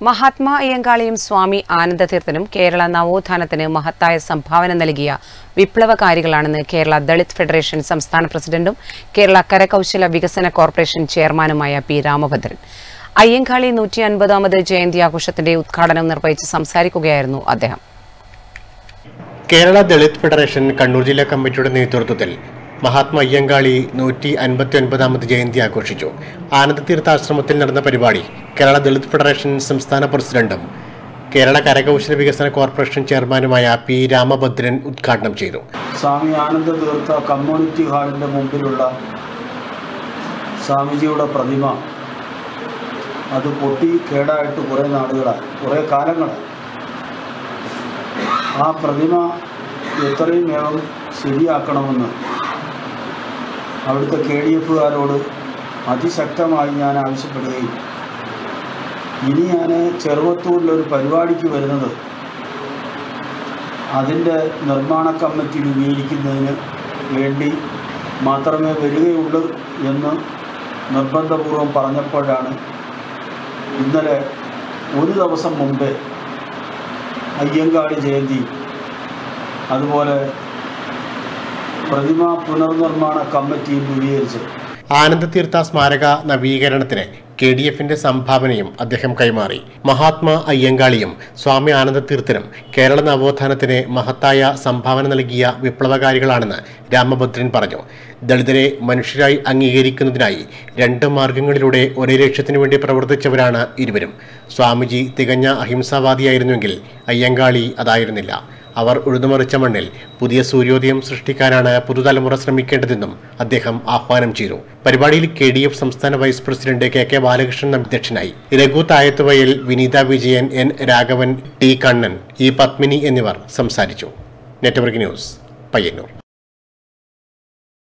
മഹാത്മാ അയ്യങ്കാളിയും സ്വാമി ആനന്ദതീർത്ഥനും കേരള നവോത്ഥാനത്തിന് മഹത്തായ സംഭാവന നൽകിയ വിപ്ലവകാരികളാണെന്ന് കേരള ദളിത് ഫെഡറേഷൻ സംസ്ഥാന പ്രസിഡന്റും കേരള കരകൗശല വികസന കോർപ്പറേഷൻ ചെയർമാനുമായ പി രാമഭദ്രൻ അയ്യങ്കാളി നൂറ്റി അൻപതാമത് ജയന്തി ആഘോഷത്തിന്റെ ഉദ്ഘാടനം നിർവഹിച്ച് സംസാരിക്കുകയായിരുന്നു അദ്ദേഹം കേരള ദളിത് ഫെഡറേഷൻ കണ്ണൂർ ജില്ലാ കമ്മിറ്റിയുടെ നേതൃത്വത്തിൽ മഹാത്മാ അയ്യങ്കാളി നൂറ്റി അൻപത്തി ഒൻപതാമത് ജയന്തി ആഘോഷിച്ചു ആനന്ദതീർത്ഥാശ്രമത്തിൽ നടന്ന പരിപാടി കേരള ദളിത് ഫെഡറേഷൻ സംസ്ഥാന പ്രസിഡന്റും കേരള കരകൗശല വികസന കോർപ്പറേഷൻ ചെയർമാനുമായ പി രാമഭദ്രൻ ഉദ്ഘാടനം ചെയ്തു സ്വാമി ആനന്ദ തീർത്ഥ കമ്മ്യൂണിറ്റി ഹാളിൻ്റെ മുമ്പിലുള്ള സ്വാമിജിയുടെ പ്രതിമ അത് പൊട്ടി കേടായിട്ട് കുറേ നാടുകളായി കുറേ കാലങ്ങളായി ആ പ്രതിമ എത്രയും വേഗം ശരിയാക്കണമെന്ന് അവിടുത്തെ കെ ഡി എഫുകാരോട് അതിശക്തമായി ഞാൻ ആവശ്യപ്പെടുകയും ഇനി ഞാൻ ചെറുവത്തൂരിലൊരു പരിപാടിക്ക് വരുന്നത് അതിൻ്റെ നിർമ്മാണ കമ്മിറ്റി രൂപീകരിക്കുന്നതിന് വേണ്ടി മാത്രമേ വരികയുള്ളൂ എന്ന് നിർബന്ധപൂർവം പറഞ്ഞപ്പോഴാണ് ഇന്നലെ ഒരു ദിവസം മുമ്പേ അയ്യങ്കാളി ജയന്തി അതുപോലെ പ്രതിമ പുനർനിർമ്മാണ കമ്മിറ്റിയും രൂപീകരിച്ചത് ആനന്ദതീർത്ഥ സ്മാരക നവീകരണത്തിന് കെ ഡി എഫിന്റെ സംഭാവനയും അദ്ദേഹം കൈമാറി മഹാത്മാ അയ്യങ്കാളിയും സ്വാമി ആനന്ദതീർത്ഥനും കേരള നവോത്ഥാനത്തിന് മഹത്തായ സംഭാവന നൽകിയ വിപ്ലവകാരികളാണെന്ന് രാമഭദ്രൻ പറഞ്ഞു ദളിതരെ മനുഷ്യരായി അംഗീകരിക്കുന്നതിനായി രണ്ട് മാർഗങ്ങളിലൂടെ ഒരേ ലക്ഷ്യത്തിനു വേണ്ടി പ്രവർത്തിച്ചവരാണ് ഇരുവരും സ്വാമിജി തികഞ്ഞ അഹിംസാവാദിയായിരുന്നുവെങ്കിൽ അയ്യങ്കാളി അതായിരുന്നില്ല അവർ ഉഴുതുമറിച്ച മണ്ണിൽ പുതിയ സൂര്യോദയം സൃഷ്ടിക്കാനാണ് പുതുതലമുറ ശ്രമിക്കേണ്ടതെന്നും അദ്ദേഹം ആഹ്വാനം ചെയ്തു പരിപാടിയിൽ കെ ഡി എഫ് സംസ്ഥാന vice president K K Balakrishnan അധ്യക്ഷനായി Raghu Thayathuvayal Vineetha Vijayan N Raghavan T Kannan E Padmini എന്നിവർ സംസാരിച്ചു നെറ്റ്വർക്ക് ന്യൂസ് പയ്യന്നൂർ